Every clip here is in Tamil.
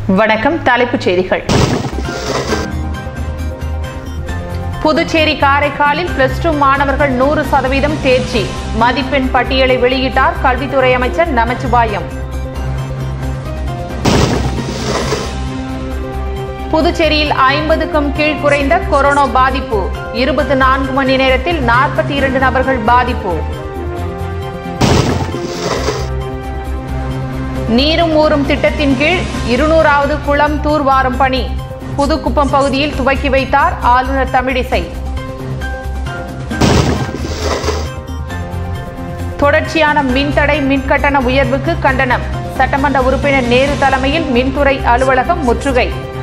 வணக்கம் தலைப்புச் செய்திகள் புதுச்சேரி காரைக்காலில் பிளஸ் டூ மாணவர்கள் நூறு சதவீதம் தேர்ச்சி மதிப்பெண் பட்டியலை வெளியிட்டார் கல்வித்துறை அமைச்சர் நமச்சிவாயம் புதுச்சேரியில் ஐம்பதுக்கும் கீழ் குறைந்த கொரோனா பாதிப்பு இருபத்தி நான்கு மணி நேரத்தில் நாற்பத்தி இரண்டு நபர்கள் பாதிப்பு நீரும் ஊரும் திட்டத்தின் கீழ் இருநூறாவது குளம் தூர்வாரும் பணி புதுக்குப்பம் பகுதியில் துவக்கி வைத்தார் ஆளுநர் தமிழிசை தொடர்ச்சியான மின்தடை மின்கட்டண உயர்வுக்கு கண்டனம் சட்டமன்ற உறுப்பினர் நேரு தலைமையில் மின்துறை அலுவலகம் முற்றுகை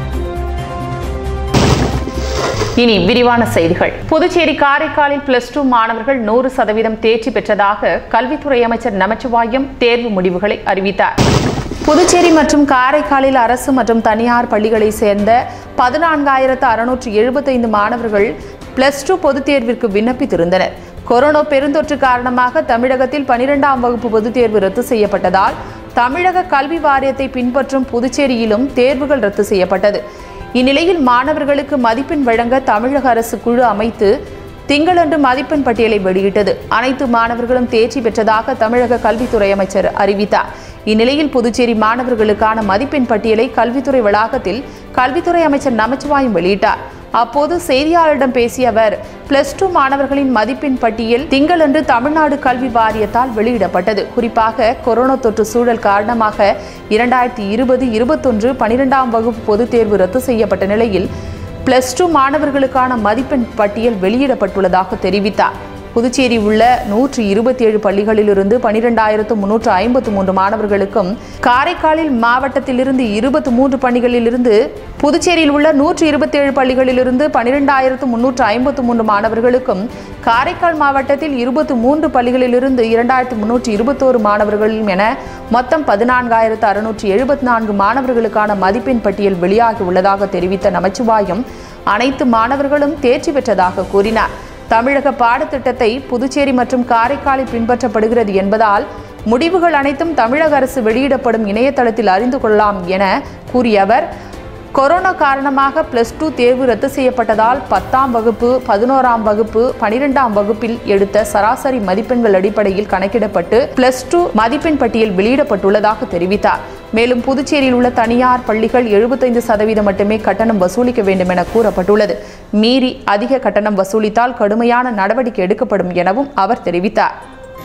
இனி விரிவான செய்திகள் புதுச்சேரி காரைக்காலில் பிளஸ் டூ மாணவர்கள் நூறு சதவீதம் தேர்ச்சி பெற்றதாக கல்வித்துறை அமைச்சர் நமச்சிவாயம் தேர்வு முடிவுகளை அறிவித்தார் புதுச்சேரி மற்றும் காரைக்காலில் அரசு மற்றும் தனியார் பள்ளிகளை சேர்ந்த பதினான்காயிரத்து அறுநூற்று எழுபத்தைந்து மாணவர்கள் பிளஸ் டூ பொதுத் தேர்விற்கு விண்ணப்பித்திருந்தனர் கொரோனா பெருந்தொற்று காரணமாக தமிழகத்தில் பனிரெண்டாம் வகுப்பு பொதுத் தேர்வு ரத்து செய்யப்பட்டதால் தமிழக கல்வி வாரியத்தை பின்பற்றும் புதுச்சேரியிலும் தேர்வுகள் ரத்து செய்யப்பட்டது இந்நிலையில் மாணவர்களுக்கு மதிப்பெண் வழங்க தமிழக அரசு குழு அமைத்து திங்களன்று மதிப்பெண் பட்டியலை வெளியிட்டது அனைத்து மாணவர்களும் தேர்ச்சி பெற்றதாக தமிழக கல்வித்துறை அமைச்சர் அறிவித்தார் இந்நிலையில் புதுச்சேரி மாணவர்களுக்கான மதிப்பெண் பட்டியலை கல்வித்துறை வளாகத்தில் கல்வித்துறை அமைச்சர் நமச்சிவாயம் வெளியிட்டார் அப்போது செய்தியாளரிடம் பேசிய அவர் பிளஸ் டூ மாணவர்களின் மதிப்பெண் பட்டியல் திங்களன்று தமிழ்நாடு கல்வி வாரியத்தால் வெளியிடப்பட்டது குறிப்பாக கொரோனா தொற்று சூழல் காரணமாக இரண்டாயிரத்தி இருபது இருபத்தொன்று பனிரெண்டாம் வகுப்பு பொதுத் தேர்வு ரத்து செய்யப்பட்ட நிலையில் பிளஸ் டூ மாணவர்களுக்கான மதிப்பெண் பட்டியல் வெளியிடப்பட்டுள்ளதாக தெரிவித்தார் புதுச்சேரி உள்ள நூற்றி இருபத்தி ஏழு பள்ளிகளிலிருந்து பனிரெண்டாயிரத்து முன்னூற்று ஐம்பத்து மூன்று மாணவர்களுக்கும் காரைக்காலில் மாவட்டத்திலிருந்து இருபத்தி மூன்று பள்ளிகளிலிருந்து புதுச்சேரியில் உள்ள நூற்றி இருபத்தி ஏழு பள்ளிகளிலிருந்து பனிரெண்டாயிரத்து முன்னூற்று ஐம்பத்து மூன்று மாணவர்களுக்கும் காரைக்கால் மாவட்டத்தில் இருபத்தி மூன்று பள்ளிகளிலிருந்து இரண்டாயிரத்து முன்னூற்றி இருபத்தோரு மாணவர்களும் என மொத்தம் பதினான்காயிரத்து அறுநூற்றி எழுபத்தி நான்கு மாணவர்களுக்கான மதிப்பெண் பட்டியல் வெளியாகி உள்ளதாக தெரிவித்த நமச்சிவாயம் அனைத்து மாணவர்களும் தேர்ச்சி பெற்றதாக கூறினார் தமிழக பாடத்திட்டத்தை புதுச்சேரி மற்றும் காரைக்காலில் பின்பற்றப்படுகிறது என்பதால் முடிவுகள் அனைத்தும் தமிழக அரசு வெளியிடப்படும் இணையதளத்தில் அறிந்து கொள்ளலாம் என கூறிய அவர் கொரோனா காரணமாக பிளஸ் டூ தேர்வு ரத்து செய்யப்பட்டதால் பத்தாம் வகுப்பு பதினோராம் வகுப்பு பனிரெண்டாம் வகுப்பில் எடுத்த சராசரி மதிப்பெண்கள் அடிப்படையில் கணக்கிடப்பட்டு பிளஸ் டூ மதிப்பெண் பட்டியல் வெளியிடப்பட்டுள்ளதாக தெரிவித்தார் மேலும் புதுச்சேரியில் உள்ள தனியார் பள்ளிகள் எழுபத்தைந்து சதவீதம் மட்டுமே கட்டணம் வசூலிக்க வேண்டும் என கூறப்பட்டுள்ளது மீறி அதிக கட்டணம் வசூலித்தால் கடுமையான நடவடிக்கை எடுக்கப்படும் எனவும் அவர் தெரிவித்தார்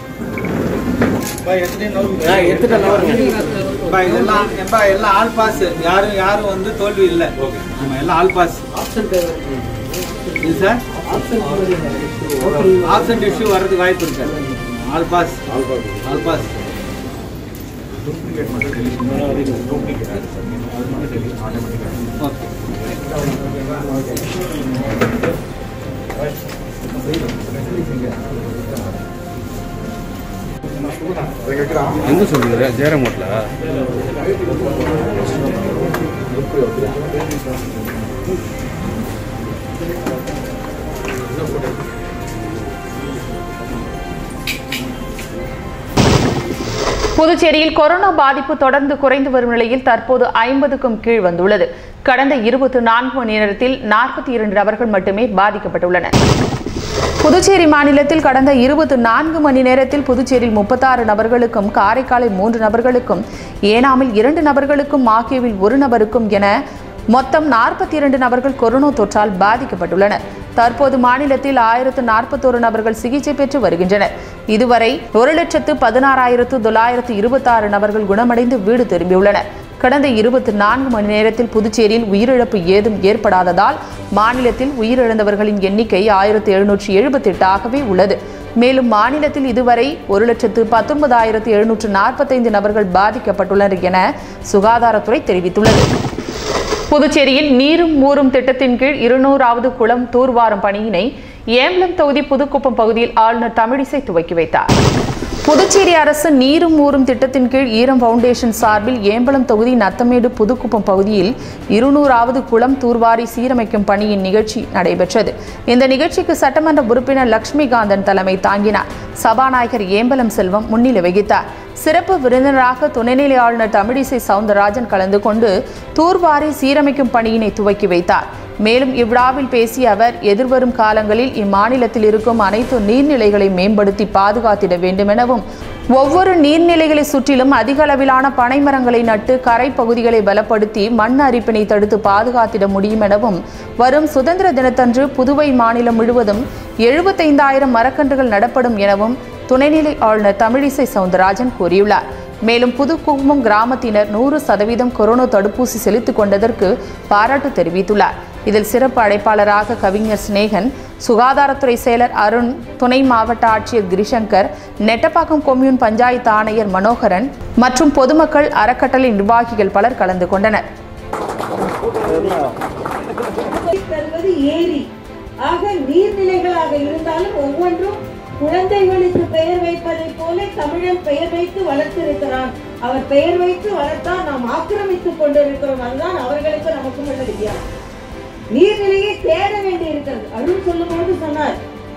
பா, இதெல்லாம் எப்பா, எல்லாம் ஆல் பாஸ் யாரும் யாரும் வந்து தோல்வி இல்லை ஆமா, எல்லாம் ஆல் பாஸ் இது சார் ஆப்சன்ட் இஷ்யூ வர்றதுக்கு வாய்ப்பு இருக்கு sir all pass all pass okay எங்க சொல்லுங்க ஜெயராம் ஹோட்டலா புதுச்சேரியில் கொரோனா பாதிப்பு தொடர்ந்து குறைந்து வரும் நிலையில் தற்போது ஐம்பதுக்கும் கீழ் வந்துள்ளது கடந்த இருபத்தி நான்கு மணி நேரத்தில் நாற்பத்தி இரண்டு நபர்கள் மட்டுமே பாதிக்கப்பட்டுள்ளனர் புதுச்சேரி மாநிலத்தில் கடந்த இருபத்தி நான்கு மணி நேரத்தில் புதுச்சேரியில் முப்பத்தாறு நபர்களுக்கும் காரைக்காலில் மூன்று நபர்களுக்கும் ஏனாமில் இரண்டு நபர்களுக்கும் ஆகியவில் ஒரு நபருக்கும் என மொத்தம் நாற்பத்தி இரண்டு நபர்கள் கொரோனா தொற்றால் பாதிக்கப்பட்டுள்ளனர் தற்போது மாநிலத்தில் ஆயிரத்து நாற்பத்தோரு நபர்கள் சிகிச்சை பெற்று வருகின்றனர் இதுவரை ஒரு லட்சத்து பதினாறாயிரத்து தொள்ளாயிரத்து இருபத்தாறு நபர்கள் குணமடைந்து வீடு திரும்பியுள்ளனர் கடந்த இருபத்தி நான்கு மணி நேரத்தில் புதுச்சேரியில் உயிரிழப்பு ஏதும் ஏற்படாததால் மாநிலத்தில் உயிரிழந்தவர்களின் எண்ணிக்கை ஆயிரத்து எழுநூற்றி எழுபத்தி எட்டாகவே உள்ளது மேலும் மாநிலத்தில் இதுவரை ஒரு லட்சத்து பத்தொன்பதாயிரத்து எழுநூற்று நாற்பத்தைந்து நபர்கள் பாதிக்கப்பட்டுள்ளனர் என சுகாதாரத்துறை தெரிவித்துள்ளது புதுச்சேரியில் நீரும் ஊரும் திட்டத்தின் கீழ் இருநூறாவது குளம் தூர்வாரும் பணியினை ஏம்பலம் தொகுதி புதுக்குப்பம் பகுதியில் ஆளுநர் தமிழிசை துவக்கி வைத்தார் புதுச்சேரி அரசு நீரும் ஊரும் திட்டத்தின் கீழ் ஈரம் ஃபவுண்டேஷன் சார்பில் ஏம்பலம் தொகுதி நத்தமேடு புதுக்குப்பம் பகுதியில் இருநூறாவது குளம் தூர்வாரி சீரமைக்கும் பணியின் நிகழ்ச்சி நடைபெற்றது இந்த நிகழ்ச்சிக்கு சட்டமன்ற உறுப்பினர் லட்சுமிகாந்தன் தலைமை தாங்கினார் சபாநாயகர் ஏம்பலம் செல்வம் முன்னிலை வகித்தார் சிறப்பு விருந்தினராக துணைநிலை ஆளுநர் தமிழிசை சவுந்தரராஜன் கலந்து கொண்டு தூர்வாரி சீரமைக்கும் பணியினை துவக்கி வைத்தார் மேலும் இவ்விழாவில் பேசிய அவர் எதிர்வரும் காலங்களில் இம்மாநிலத்தில் இருக்கும் அனைத்து நீர்நிலைகளை மேம்படுத்தி பாதுகாத்திட வேண்டுமெனவும் ஒவ்வொரு நீர்நிலைகளை சுற்றிலும் அதிக அளவிலான பனைமரங்களை நட்டு கரை பகுதிகளை பலப்படுத்தி மண் அரிப்பினை தடுத்து பாதுகாத்திட முடியும் எனவும் வரும் சுதந்திர தினத்தன்று புதுவை மாநிலம் முழுவதும் எழுபத்தைந்தாயிரம் மரக்கன்றுகள் நடப்படும் எனவும் துணைநிலை ஆளுநர் தமிழிசை சவுந்தரராஜன் கூறியுள்ளார் மேலும் புதுக்கும்பம் கிராமத்தினர் நூறு சதவீதம் கொரோனா தடுப்பூசி செலுத்திக் கொண்டதற்கு பாராட்டு தெரிவித்துள்ளார் இதில் சிறப்பு அழைப்பாளராக கவிஞர் சிநேகன் சுகாதாரத்துறை செயலர் அருண் துணை மாவட்ட ஆட்சியர் கிரிசங்கர் நெட்டப்பாக்கம் கொம்யூன் பஞ்சாயத்து ஆணையர் மனோகரன் மற்றும் பொதுமக்கள் அறக்கட்டளை நிர்வாகிகள் பலர் கலந்து கொண்டனர் தருவது ஏரி ஆக நீர்நிலைகளாக இருந்தாலும் ஒவ்வொன்றும் குழந்தைகளுக்கு பெயர் வைப்பதைப் போல தமிழன் பெயர் வைத்து வளர்த்திருக்கிறான் அவர் பெயர் வைத்து வளர்த்தால் நாம் ஆக்கிரமித்துக் கொண்டிருக்கிறோம் அதுதான் அவர்களுக்கு நமக்கும் உள்ள வித்தியாசம் நீர்நிலையை தேட வேண்டி இருக்கிறது அருண் சொல்லும் பொழுது சொன்னார்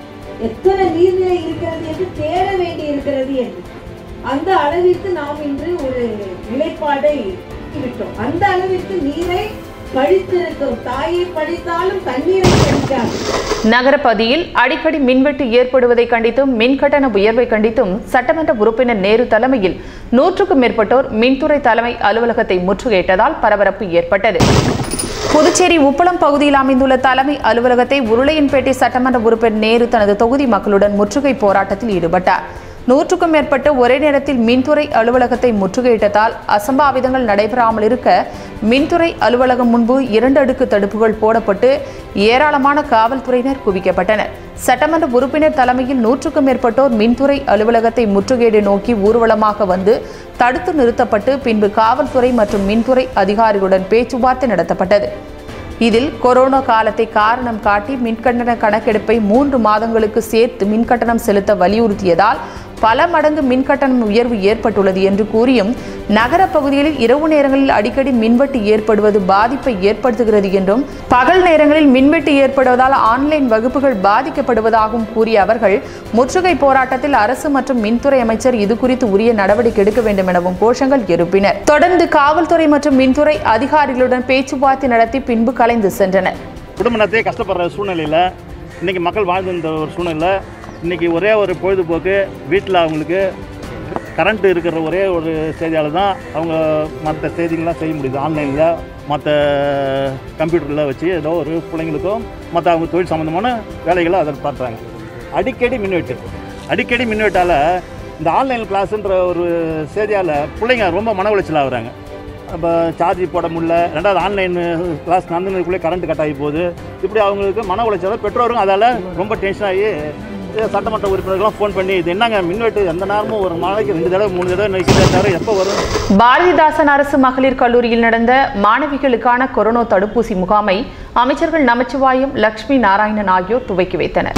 எத்தனை நீர்நிலை இருக்கிறது என்று தேட வேண்டி இருக்கிறது என்று அந்த அளவிற்கு நாம் இன்று ஒரு நிலைப்பாடை விட்டோம் அந்த அளவிற்கு நீரை பழித்திருக்கிறோம் தாயை பழித்தாலும் தண்ணீரை பழிக்காது நகரப்பகுதியில் அடிக்கடி மின்வெட்டு ஏற்படுவதை கண்டித்தும் மின்கட்டண உயர்வை கண்டித்தும் சட்டமன்ற உறுப்பினர் நேரு தலைமையில் நூற்றுக்கும் மேற்பட்டோர் மின்துறை தலைமை அலுவலகத்தை முற்றுகையிட்டதால் பரபரப்பு ஏற்பட்டது புதுச்சேரி உப்பளம் பகுதியில் அமைந்துள்ள தலைமை அலுவலகத்தை உருளையன்பேட்டை சட்டமன்ற உறுப்பினர் நேரு தனது தொகுதி மக்களுடன் முற்றுகை போராட்டத்தில் ஈடுபட்டார் நூற்றுக்கும் மேற்பட்ட ஒரே நேரத்தில் மின்துறை அலுவலகத்தை முற்றுகையிட்டதால் அசம்பாவிதங்கள் நடைபெறாமல் இருக்க மின்துறை அலுவலகம் முன்பு இரண்டு அடுக்கு தடுப்புகள் போடப்பட்டு ஏராளமான காவல்துறையினர் குவிக்கப்பட்டனர் சட்டமன்ற உறுப்பினர் தலைமையில் நூற்றுக்கும் மேற்பட்டோர் மின்துறை அலுவலகத்தை முற்றுகையிட நோக்கி ஊர்வலமாக வந்து தடுத்து நிறுத்தப்பட்டு பின்பு காவல்துறை மற்றும் மின்துறை அதிகாரிகளுடன் பேச்சுவார்த்தை நடத்தப்பட்டது இதில் கொரோனா காலத்தை காரணம் காட்டி மின்கட்டண கணக்கெடுப்பை மூன்று மாதங்களுக்கு சேர்த்து மின்கட்டணம் செலுத்த வலியுறுத்தியதால் பல மடங்கு மின்கட்டணம் உயர்வு ஏற்பட்டுள்ளது என்று கூறியும் நகர பகுதிகளில் இரவு நேரங்களில் அடிக்கடி மின்வெட்டு ஏற்படுவது பாதிப்பை ஏற்படுத்துகிறது என்றும் பகல் நேரங்களில் மின்வெட்டு ஏற்படுவதால் ஆன்லைன் வகுப்புகள் பாதிக்கப்படுவதாகவும் கூறிய அவர்கள் முற்றுகை போராட்டத்தில் அரசு மற்றும் மின்துறை அமைச்சர் இது குறித்து உரிய நடவடிக்கை எடுக்க வேண்டும் எனவும் கோஷங்கள் எழுப்பினர் தொடர்ந்து காவல்துறை மற்றும் மின்துறை அதிகாரிகளுடன் பேச்சுவார்த்தை நடத்தி பின்பு கலைந்து சென்றனர் குடும்ப நடத்தையே கஷ்டப்படுற சூழ்நிலையில் இன்றைக்கி மக்கள் வாழ்ந்த இந்த ஒரு சூழ்நிலை இன்றைக்கி ஒரே ஒரு பொழுதுபோக்கு வீட்டில் அவங்களுக்கு கரண்ட் இருக்கிற ஒரே ஒரு செய்தியால் தான் அவங்க மற்ற செய்திகள்லாம் செய்ய முடியுது ஆன்லைனில் மற்ற கம்ப்யூட்டரில் வச்சு ஏதோ ஒரு பிள்ளைங்களுக்கும் மற்ற அவங்க தொழில் சம்மந்தமான வேலைகளை அதில் பார்க்குறாங்க அடிக்கடி மின்வெட்டு அடிக்கடி மின்வெட்டால் இந்த ஆன்லைன் கிளாஸுன்ற ஒரு செய்தியால் பிள்ளைங்க ரொம்ப மன உளைச்சல் ஆகுறாங்க இப்போ சார்ஜ் போட முடியல ரெண்டாவது ஆன்லைன் கிளாஸ் நடந்துனதுக்குள்ளே கரண்ட் கட் ஆகி போகுது இப்படி அவங்களுக்கு மன உளைச்சல் பெற்றோரும் அதால் ரொம்ப டென்ஷன் ஆகி இது சட்டமன்ற உறுப்பினர்கள்லாம் ஃபோன் பண்ணி இது என்னங்க மின்வெட்டு எந்த நேரமும் ஒரு நாளைக்கு ரெண்டு தடவை மூணு தடவை நிற்கிறத தவிர எப்போ வரும் பாரதிதாசன் அரசு மகளிர் கல்லூரியில் நடந்த மாணவிகளுக்கான கொரோனா தடுப்பூசி முகாமை அமைச்சர்கள் நமச்சிவாயம் லட்சுமி நாராயணன் ஆகியோர் துவக்கி வைத்தனர்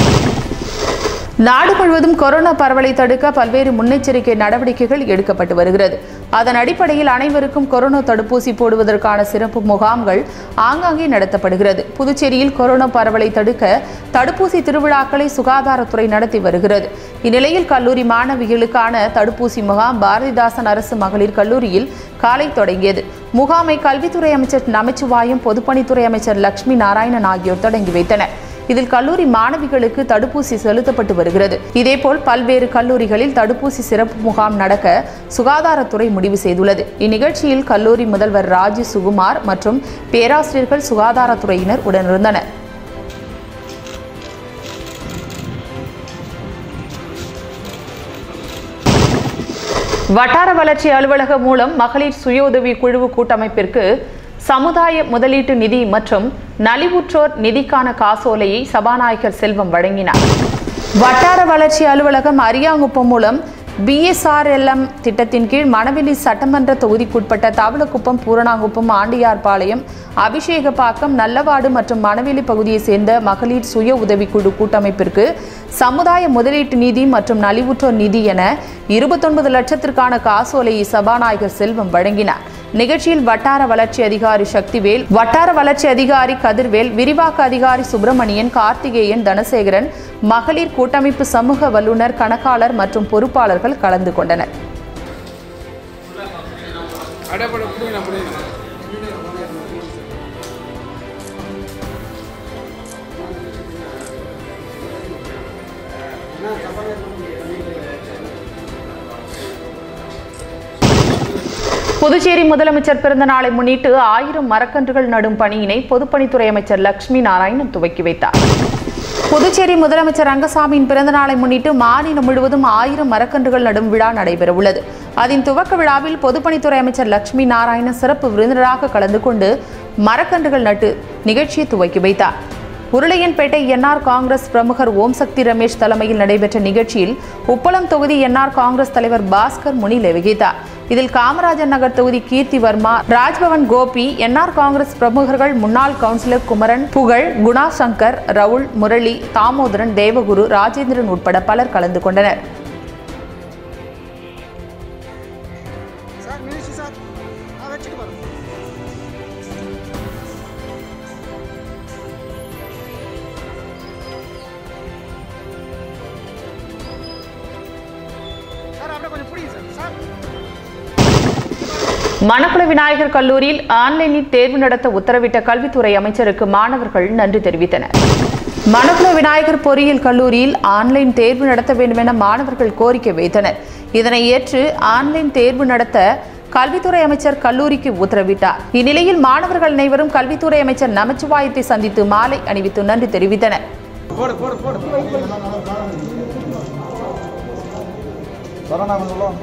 நாடு முழுவதும் கொரோனா பரவலை தடுக்க பல்வேறு முன்னெச்சரிக்கை நடவடிக்கைகள் எடுக்கப்பட்டு வருகிறது அதன் அடிப்படையில் அனைவருக்கும் கொரோனா தடுப்பூசி போடுவதற்கான சிறப்பு முகாம்கள் ஆங்காங்கே நடத்தப்படுகிறது புதுச்சேரியில் கொரோனா பரவலை தடுக்க தடுப்பூசி திருவிழாக்களை சுகாதாரத்துறை நடத்தி வருகிறது இந்நிலையில் கல்லூரி மாணவிகளுக்கான தடுப்பூசி முகாம் பாரதிதாசன் அரசு மகளிர் கல்லூரியில் காலை தொடங்கியது முகாமை கல்வித்துறை அமைச்சர் நமச்சிவாயம் பொதுப்பணித்துறை அமைச்சர் லட்சுமி நாராயணன் ஆகியோர் தொடங்கி வைத்தனர் இதில் கல்லூரி மாணவிகளுக்கு தடுப்பூசி செலுத்தப்பட்டு வருகிறது இதேபோல் பல்வேறு கல்லூரிகளில் தடுப்பூசி சிறப்பு முகாம் நடக்க சுகாதாரத்துறை முடிவு செய்துள்ளது இந்நிகழ்ச்சியில் கல்லூரி முதல்வர் ராஜு சுகுமார் மற்றும் பேராசிரியர்கள் சுகாதாரத்துறையினர் உடனிருந்தனர் வட்டார வளர்ச்சி அலுவலகம் மூலம் மகளிர் சுய உதவி குழு கூட்டமைப்பிற்கு சமுதாய முதலீட்டு நிதி மற்றும் நலிவுற்றோர் நிதிக்கான காசோலையை சபாநாயகர் செல்வம் வழங்கினார் வட்டார வளர்ச்சி அலுவலகம் அரியாங்குப்பம் மூலம் பிஎஸ்ஆர்எல்எம் திட்டத்தின் கீழ் மணவெளி சட்டமன்ற தொகுதிக்குட்பட்ட தவளக்குப்பம் பூரணாங்குப்பம் ஆண்டியார்பாளையம் அபிஷேகப்பாக்கம் நல்லவாடு மற்றும் மணவெளி பகுதியைச் சேர்ந்த மகளிர் சுய உதவிக்குழு கூட்டமைப்பிற்கு சமுதாய முதலீட்டு நிதி மற்றும் நலிவுற்றோர் நிதி என இருபத்தொன்பது லட்சத்திற்கான காசோலையை சபாநாயகர் செல்வம் வழங்கினார் நிகழ்ச்சியில் வட்டார வளர்ச்சி அதிகாரி சக்திவேல் வட்டார வளர்ச்சி அதிகாரி கதிர்வேல் விரிவாக்க அதிகாரி சுப்பிரமணியன் கார்த்திகேயன் தனசேகரன் மகளிர் கூட்டமைப்பு சமூக வல்லுநர் கணக்காளர் மற்றும் பொறுப்பாளர்கள் கலந்து கொண்டனர் அடைப்பட பிடிங்க பிடிங்க புதுச்சேரி முதலமைச்சர் பிறந்த நாளை முன்னிட்டு ஆயிரம் மரக்கன்றுகள் நடும் பணியினை பொதுப்பணித்துறை அமைச்சர் லட்சுமி நாராயணன் துவக்கி வைத்தார் புதுச்சேரி முதலமைச்சர் ரங்கசாமியின் பிறந்த நாளை முன்னிட்டு மாநிலம் முழுவதும் ஆயிரம் மரக்கன்றுகள் நடும் விழா நடைபெறவுள்ளது அதன் துவக்க விழாவில் பொதுப்பணித்துறை அமைச்சர் லட்சுமி நாராயணன் சிறப்பு விருந்தினராக கலந்து கொண்டு மரக்கன்றுகள் நட்டு நிகழ்ச்சியை துவக்கி வைத்தார் உருளையன்பேட்டை என்ஆர் காங்கிரஸ் பிரமுகர் ஓம் சக்தி ரமேஷ் தலைமையில் நடைபெற்ற நிகழ்ச்சியில் உப்பளம் தொகுதி என்ஆர் காங்கிரஸ் தலைவர் பாஸ்கர் முன்னிலை வகித்தார் இதில் காமராஜர் நகர் தொகுதி கீர்த்தி வர்மா ராஜ்பவன் கோபி என்ஆர் காங்கிரஸ் பிரமுகர்கள் முன்னாள் கவுன்சிலர் குமரன் புகழ் குணா சங்கர் ரவுல் முரளி தாமோதரன் தேவகுரு ராஜேந்திரன் உட்பட பலர் கலந்து கொண்டனர் மணக்குள விநாயகர் கல்லூரியில் ஆன்லைனில் தேர்வு நடத்த உத்தரவிட்ட கல்வித்துறை அமைச்சருக்கு மாணவர்கள் நன்றி தெரிவித்தனர் மணக்குள விநாயகர் பொறியியல் கல்லூரியில் ஆன்லைன் தேர்வு நடத்த வேண்டும் என மாணவர்கள் கோரிக்கை வைத்தனர் இதனை ஏற்று ஆன்லைன் தேர்வு நடத்த கல்வித்துறை அமைச்சர் கல்லூரிக்கு உத்தரவிட்டார் இந்நிலையில் மாணவர்கள் அனைவரும் கல்வித்துறை அமைச்சர் நமச்சிவாயத்தை சந்தித்து மாலை அணிவித்து நன்றி தெரிவித்தனர் போடு போடு போடு கொரோனா சொல்லுவோம்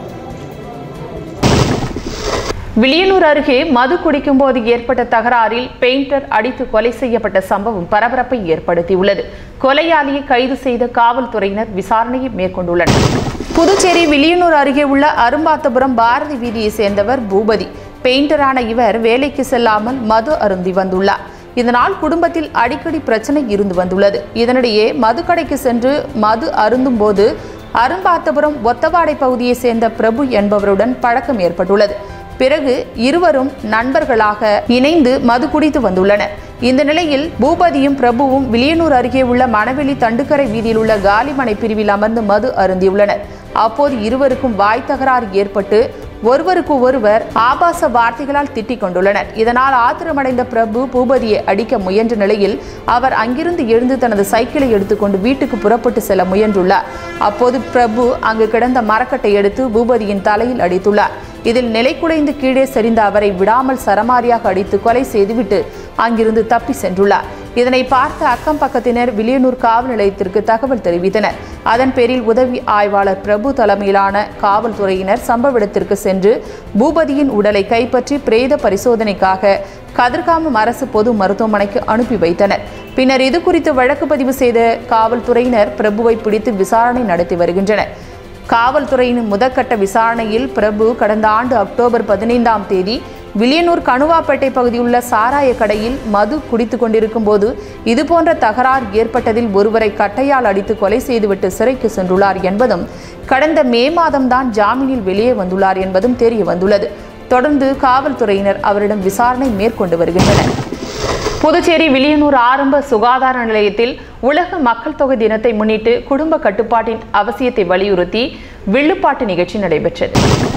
வில்லியனூர் அருகே மது குடிக்கும்போது ஏற்பட்ட தகராறில் பெயிண்டர் அடித்து கொலை செய்யப்பட்ட சம்பவம் பரபரப்பை ஏற்படுத்தியுள்ளது கொலையாளியை கைது செய்த காவல்துறையினர் விசாரணையை மேற்கொண்டுள்ளனர் புதுச்சேரி வில்லியனூர் அருகே உள்ள அரும்பாத்தபுரம் பாரதி வீதியை சேர்ந்தவர் பூபதி பெயிண்டரான இவர் வேலைக்கு செல்லாமல் மது அருந்தி வந்துள்ளார் இதனால் குடும்பத்தில் அடிக்கடி பிரச்சனை இருந்து வந்துள்ளது இதனிடையே மதுக்கடைக்கு சென்று மது அருந்தும் போது அரும்பாத்தபுரம் ஒத்தவாடை பகுதியை சேர்ந்த பிரபு என்பவருடன் பழக்கம் ஏற்பட்டுள்ளது பிறகு இருவரும் நண்பர்களாக இணைந்து மது குடித்து வந்துள்ளனர் இந்த நிலையில் பூபதியும் பிரபுவும் வில்லியனூர் அருகே உள்ள மணவெளி தண்டுக்கரை வீதியில் உள்ள காலிமனை பிரிவில் அமர்ந்து மது அருந்தியுள்ளனர் அப்போது இருவருக்கும் வாய் தகராறு ஏற்பட்டு ஒருவருக்கு ஒருவர் ஆபாச வார்த்தைகளால் திட்டிக் கொண்டுள்ளனர் இதனால் ஆத்திரமடைந்த பிரபு பூபதியை அடிக்க முயன்ற நிலையில் அவர் அங்கிருந்து எழுந்து தனது சைக்கிளை எடுத்துக்கொண்டு வீட்டுக்கு புறப்பட்டு செல்ல முயன்றுள்ளார் அப்போது பிரபு அங்கு கிடந்த மரக்கட்டை எடுத்து பூபதியின் தலையில் அடித்துள்ளார் இதில் நிலைக்குலைந்து கீழே சரிந்த அவரை விடாமல் சரமாரியாக அடித்து கொலை செய்துவிட்டு அங்கிருந்து தப்பி சென்றுள்ளார் இதனை பார்த்த அக்கம் பக்கத்தினர் வில்லியனூர் காவல் நிலையத்திற்கு தகவல் தெரிவித்தனர் அதன் பேரில் உதவி ஆய்வாளர் பிரபு தலைமையிலான காவல்துறையினர் சம்பவ இடத்திற்கு சென்று பூபதியின் உடலை கைப்பற்றி பிரேத பரிசோதனைக்காக கதிர்காமம் அரசு பொது மருத்துவமனைக்கு அனுப்பி வைத்தனர் பின்னர் இது குறித்து வழக்கு பதிவு செய்த காவல்துறையினர் பிரபுவை பிடித்து விசாரணை நடத்தி வருகின்றனர் காவல்துறையின் முதற்கட்ட விசாரணையில் பிரபு கடந்த ஆண்டு அக்டோபர் பதினைந்தாம் தேதி வில்லியனூர் கணுவாப்பேட்டை பகுதியுள்ள சாராய கடையில் மது குடித்துக் கொண்டிருக்கும் போது இதுபோன்ற தகராறு ஏற்பட்டதில் ஒருவரை கட்டையால் அடித்து கொலை செய்துவிட்டு சிறைக்கு சென்றுள்ளார் என்பதும் கடந்த மே மாதம்தான் ஜாமீனில் வெளியே வந்துள்ளார் என்பதும் தெரிய வந்துள்ளது தொடர்ந்து காவல்துறையினர் அவரிடம் விசாரணை மேற்கொண்டு வருகின்றனர் புதுச்சேரி வில்லியனூர் ஆரம்ப சுகாதார நிலையத்தில் உலக மக்கள் தொகை தினத்தை முன்னிட்டு குடும்ப கட்டுப்பாட்டின் அவசியத்தை வலியுறுத்தி வில்லுப்பாட்டு நிகழ்ச்சி நடைபெற்றது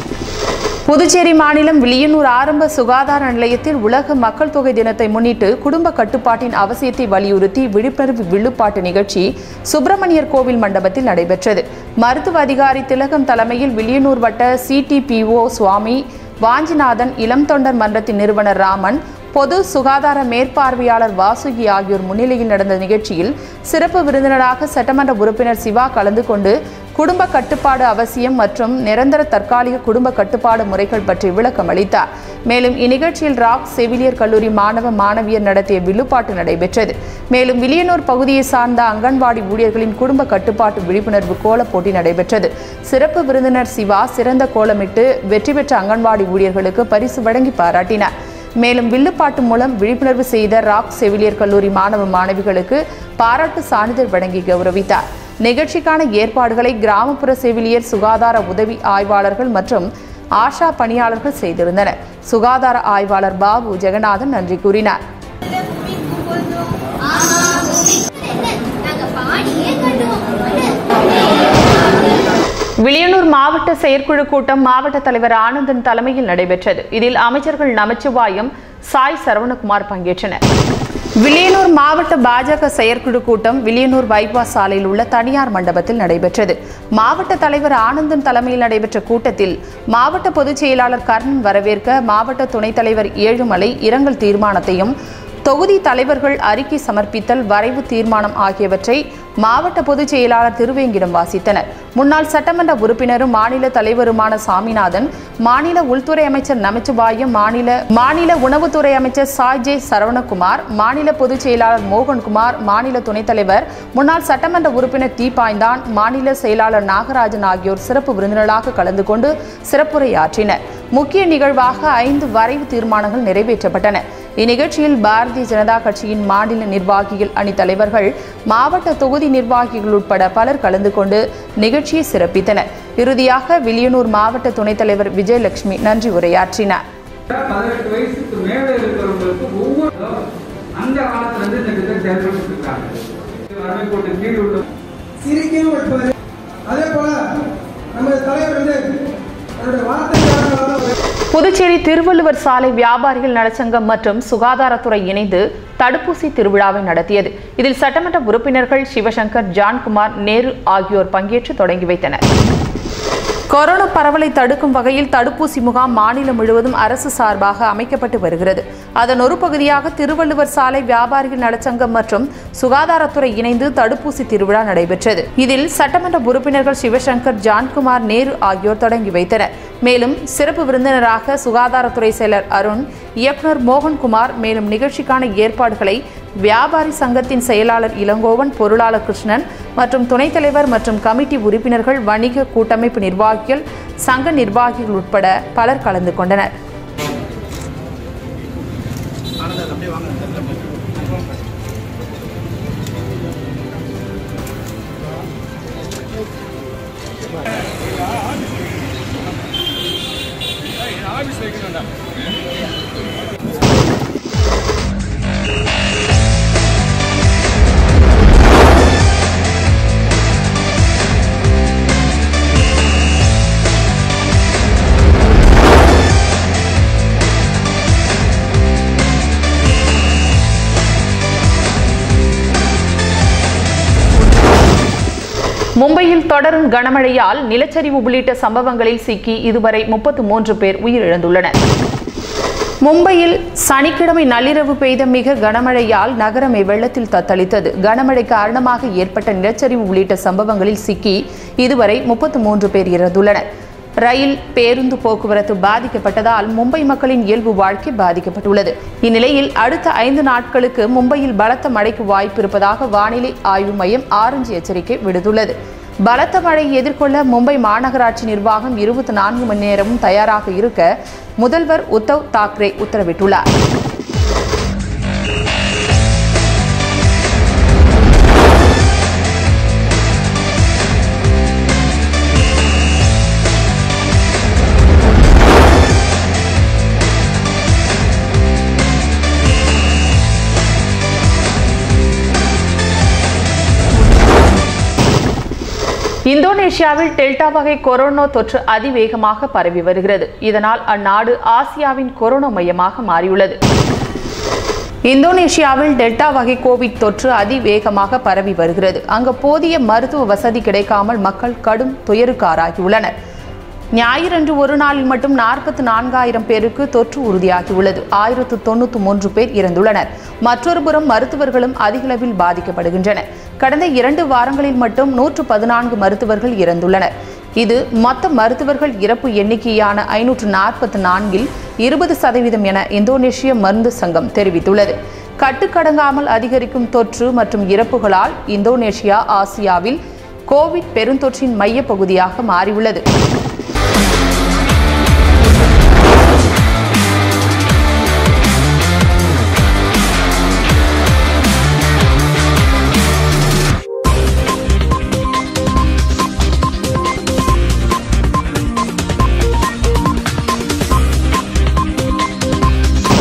புதுச்சேரி மாநிலம் வில்லியனூர் ஆரம்ப சுகாதார நிலையத்தில் உலக மக்கள் தொகை தினத்தை முன்னிட்டு குடும்ப கட்டுப்பாட்டின் அவசியத்தை வலியுறுத்தி விழிப்புணர்வு வில்லுப்பாட்டு நிகழ்ச்சி சுப்பிரமணியர் கோவில் மண்டபத்தில் நடைபெற்றது மருத்துவ அதிகாரி திலகம் தலைமையில் வில்லியனூர் வட்ட சிடிபிஓ சுவாமி வாஞ்சிநாதன் இளம் தொண்டர் மன்றத்தின் நிறுவனர் ராமன் பொது சுகாதார மேற்பார்வையாளர் வாசுகி ஆகியோர் முன்னிலையில் நடந்த நிகழ்ச்சியில் சிறப்பு விருந்தினராக சட்டமன்ற உறுப்பினர் சிவா கலந்து கொண்டு குடும்ப கட்டுப்பாடு அவசியம் மற்றும் நிரந்தர தற்காலிக குடும்ப கட்டுப்பாடு முறைகள் பற்றி விளக்கம் அளித்தார் மேலும் இந்நிகழ்ச்சியில் ராக் செவிலியர் கல்லூரி மாணவ மாணவியர் நடத்திய வில்லுப்பாட்டு நடைபெற்றது மேலும் வில்லியனூர் பகுதியை சார்ந்த அங்கன்வாடி ஊழியர்களின் குடும்ப கட்டுப்பாட்டு விழிப்புணர்வு கோலப் போட்டி நடைபெற்றது சிறப்பு விருந்தினர் சிவா சிறந்த கோலமிட்டு வெற்றி பெற்ற அங்கன்வாடி ஊழியர்களுக்கு பரிசு வழங்கி பாராட்டினார் மேலும் வில்லுப்பாட்டு மூலம் விழிப்புணர்வு செய்த ராக் செவிலியர் கல்லூரி மாணவ மாணவிகளுக்கு பாராட்டு சான்றிதழ் வழங்கி கௌரவித்தார் நிகழ்ச்சிக்கான ஏற்பாடுகளை கிராமப்புற செவிலியர் சுகாதார உதவி ஆய்வாளர்கள் மற்றும் ஆஷா பணியாளர்கள் செய்திருந்தனர் சுகாதார ஆய்வாளர் பாபு ஜெகநாதன் நன்றி கூறினார் நாங்க பாடியே கட்டுவோம் வில்லியனூர் மாவட்ட செயற்குழு கூட்டம் மாவட்ட தலைவர் ஆனந்தன் தலைமையில் நடைபெற்றது இதில் அமைச்சர்கள் நமச்சிவாயம் சாய் சரவணகுமார் பங்கேற்றனர் வில்லியனூர் மாவட்ட பாஜக செயற்குழு கூட்டம் வில்லியனூர் பைபாஸ் சாலையில் உள்ள தனியார் மண்டபத்தில் நடைபெற்றது மாவட்ட தலைவர் ஆனந்தன் தலைமையில் நடைபெற்ற கூட்டத்தில் மாவட்ட பொதுச் செயலாளர் கர்ணன் வரவேற்க மாவட்ட துணைத் தலைவர் ஏழுமலை இரங்கல் தீர்மானத்தையும் தொகுதி தலைவர்கள் அறிக்கை சமர்ப்பித்தல் வரைவு தீர்மானம் ஆகியவற்றை மாவட்ட பொதுச் செயலாளர் திருவேங்கிடம் வாசித்தனர் முன்னாள் சட்டமன்ற உறுப்பினரும் மாநில தலைவருமான சாமிநாதன் மாநில உள்துறை அமைச்சர் நமச்சிவாயம் மாநில மாநில உணவுத்துறை அமைச்சர் சாய்ஜே சரவணகுமார் மாநில பொதுச் செயலாளர் மோகன்குமார் மாநில துணைத் தலைவர் முன்னாள் சட்டமன்ற உறுப்பினர் தீபாய்ந்தான் மாநில செயலாளர் நாகராஜன் ஆகியோர் சிறப்பு விருந்தினராக கலந்து கொண்டு சிறப்புரையாற்றினர் முக்கிய நிகழ்வாக ஐந்து வரைவு தீர்மானங்கள் நிறைவேற்றப்பட்டன இந்நிகழ்ச்சியில் பாரதிய ஜனதா கட்சியின் மாநில நிர்வாகிகள் அணி தலைவர்கள் மாவட்ட தொகுதி நிர்வாகிகள் உட்பட பலர் கலந்து கொண்டு நிகழ்ச்சியை சிறப்பித்தனர் இறுதியாக வில்லியனூர் மாவட்ட துணைத் தலைவர் விஜயலட்சுமி நன்றி உரையாற்றினார் பதினெட்டு வயசுக்கு மேல இருக்கிறவங்களுக்கு ஒவ்வொரு அந்த காலத்துல இருந்து இந்த திட்டம் செயல்பட்டு இருக்காங்க வறுமை கோட்டு கீழ் உள்ள சிரிக்கையும் வைப்பது அதே போல நமது தலைவர் வந்து அவருடைய வார்த்தைக்காரர்களால் புதுச்சேரி திருவள்ளுவர் சாலை வியாபாரிகள் நலச்சங்கம் மற்றும் சுகாதாரத்துறை இணைந்து தடுப்பூசி திருவிழாவை நடத்தியது இதில் சட்டமன்ற உறுப்பினர்கள் சிவசங்கர் ஜான்குமார் நேரு ஆகியோர் பங்கேற்று தொடங்கி வைத்தனர் கொரோனா பரவலை தடுக்கும் வகையில் தடுப்பூசி முகாம் மாநிலம் முழுவதும் அரசு சார்பாக அமைக்கப்பட்டு வருகிறது அதன் ஒரு பகுதியாக திருவள்ளுவர் சாலை வியாபாரிகள் நலச்சங்கம் மற்றும் சுகாதாரத்துறை இணைந்து தடுப்பூசி திருவிழா நடைபெற்றது இதில் சட்டமன்ற உறுப்பினர்கள் சிவசங்கர் ஜான்குமார் நேரு ஆகியோர் தொடங்கி வைத்தனர் மேலும் சிறப்பு விருந்தினராக சுகாதாரத்துறை செயலர் அருண் இயக்குனர் மோகன்குமார் மேலும் நிகழ்ச்சிக்கான ஏற்பாடுகளை வியாபாரி சங்கத்தின் செயலாளர் இளங்கோவன் பொருளாளர் கிருஷ்ணன் மற்றும் துணைத் தலைவர் மற்றும் கமிட்டி உறுப்பினர்கள் வணிக கூட்டமைப்பு நிர்வாகிகள் சங்க நிர்வாகிகள் உட்பட பலர் கலந்து கொண்டனர் மும்பையில் தொடரும் கனமழையால் நிலச்சரிவு உள்ளிட்ட சம்பவங்களில் சிக்கி இதுவரை முப்பத்து மூன்று பேர் உயிரிழந்துள்ளனர் மும்பையில் சனிக்கிழமை நள்ளிரவு பெய்த மிக கனமழையால் நகரமே வெள்ளத்தில் தத்தளித்தது கனமழை காரணமாக ஏற்பட்ட நிலச்சரிவு உள்ளிட்ட சம்பவங்களில் சிக்கி இதுவரை முப்பத்து மூன்று பேர் இறந்துள்ளனர் ரயில் பேருந்து போக்குவரத்து பாதிக்கப்பட்டதால் மும்பை மக்களின் இயல்பு வாழ்க்கை பாதிக்கப்பட்டுள்ளது இந்நிலையில் அடுத்த ஐந்து நாட்களுக்கு மும்பையில் பலத்த மழைக்கு வாய்ப்பு இருப்பதாக வானிலை ஆய்வு மையம் ஆரஞ்சு எச்சரிக்கை விடுத்துள்ளது பலத்த மழையை எதிர்கொள்ள மும்பை மாநகராட்சி நிர்வாகம் இருபத்தி நான்கு மணி நேரமும் தயாராக இருக்க முதல்வர் உத்தவ் தாக்கரே உத்தரவிட்டுள்ளார் இந்தோனேஷியாவில் டெல்டா வகை கொரோனா தொற்று அதிவேகமாக பரவி வருகிறது இதனால் அந்நாடு ஆசியாவின் கொரோனா மையமாக மாறியுள்ளது இந்தோனேஷியாவில் டெல்டா வகை கோவிட் தொற்று அதிவேகமாக பரவி வருகிறது அங்கு போதிய மருத்துவ வசதி கிடைக்காமல் மக்கள் கடும் துயருக்கு ஆளாகியுள்ளனர் ஞாயிறன்று ஒரு நாளில் மட்டும் நாற்பத்தி நான்காயிரம் பேருக்கு தொற்று உறுதியாகியுள்ளது ஆயிரத்து தொண்ணூற்று மூன்று பேர் இறந்துள்ளனர் மற்றொரு புறம் மருத்துவர்களும் அதிகளவில் பாதிக்கப்படுகின்றனர் கடந்த இரண்டு வாரங்களில் மட்டும் நூற்று பதினான்கு மருத்துவர்கள் இறந்துள்ளனர் இது மொத்த மருத்துவர்கள் இறப்பு எண்ணிக்கையான ஐநூற்று நாற்பத்தி நான்கில் இருபது சதவீதம் என இந்தோனேஷிய மருந்து சங்கம் தெரிவித்துள்ளது கட்டுக்கடங்காமல் அதிகரிக்கும் தொற்று மற்றும் இறப்புகளால் இந்தோனேஷியா ஆசியாவில் கோவிட் பெருந்தொற்றின் மையப் பகுதியாக மாறியுள்ளது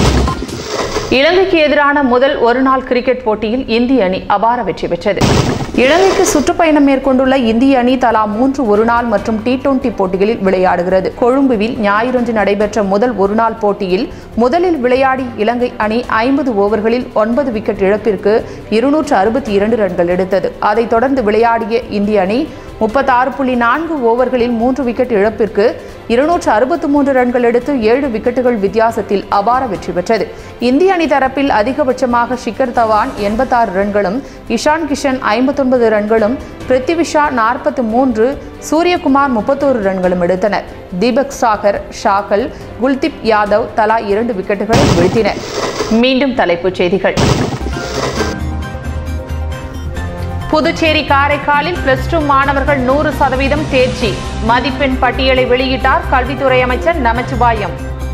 இலங்கைக்கு எதிரான முதல் ஒருநாள் கிரிக்கெட் போட்டியில் இந்திய அணி அபார வெற்றி பெற்றது இலங்கைக்கு சுற்றுப்பயணம் மேற்கொண்டுள்ள இந்திய அணி தலா மூன்று ஒருநாள் மற்றும் டி டுவெண்டி போட்டிகளில் விளையாடுகிறது கொழும்புவில் ஞாயிறொன்று நடைபெற்ற முதல் ஒருநாள் போட்டியில் முதலில் விளையாடி இலங்கை அணி ஐம்பது ஓவர்களில் ஒன்பது விக்கெட் இழப்பிற்கு இருநூற்று அறுபத்தி இரண்டு ரன்கள் எடுத்தது அதைத் தொடர்ந்து விளையாடிய இந்திய அணி முப்பத்தாறு புள்ளி நான்கு ஓவர்களில் மூன்று விக்கெட் இழப்பிற்கு இருநூற்று அறுபத்து மூன்று ரன்கள் எடுத்து ஏழு விக்கெட்டுகள் வித்தியாசத்தில் அபார வெற்றி பெற்றது இந்திய அணி தரப்பில் அதிகபட்சமாக ஷிகர் தவான் எண்பத்தாறு ரன்களும் இஷான் கிஷன் ஐம்பத்தொன்பது ரன்களும் பிருத்திவிஷா நாற்பத்து மூன்று சூரியகுமார் முப்பத்தோரு ரன்களும் எடுத்தனர் தீபக் சாகர் ஷாகல் குல்தீப் யாதவ் தலா இரண்டு விக்கெட்டுகளை வீழ்த்தினர் மீண்டும் தலைப்புச் செய்திகள் புதுச்சேரி காரைக்காலில் பிளஸ் டூ மாணவர்கள் நூறு சதவீதம் தேர்ச்சி மதிப்பெண் பட்டியலை வெளியிட்டார் கல்வித்துறை அமைச்சர் நமச்சிவாயம்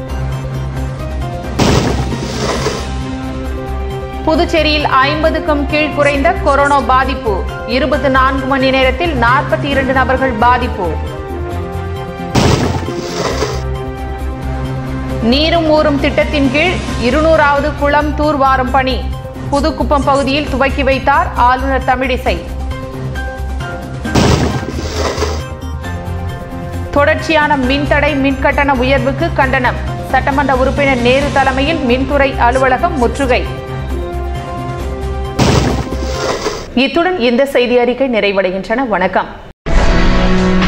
புதுச்சேரியில் ஐம்பதுக்கும் கீழ் குறைந்த கொரோனா பாதிப்பு இருபத்தி நான்கு மணி நேரத்தில் நாற்பத்தி இரண்டு நபர்கள் பாதிப்பு நீரும் ஊரும் திட்டத்தின் கீழ் இருநூறாவது குளம் தூர்வாரும் பணி புதுக்குப்பம் பகுதியில் துவக்கி வைத்தார் ஆளுநர் தமிழிசை தொடர்ச்சியான மின்தடை மின்கட்டண உயர்வுக்கு கண்டனம் சட்டமன்ற உறுப்பினர் நேரு தலைமையில் மின்துறை அலுவலகம் முற்றுகை இத்துடன் இந்த செய்தி அறிக்கை நிறைவடைகின்றன வணக்கம்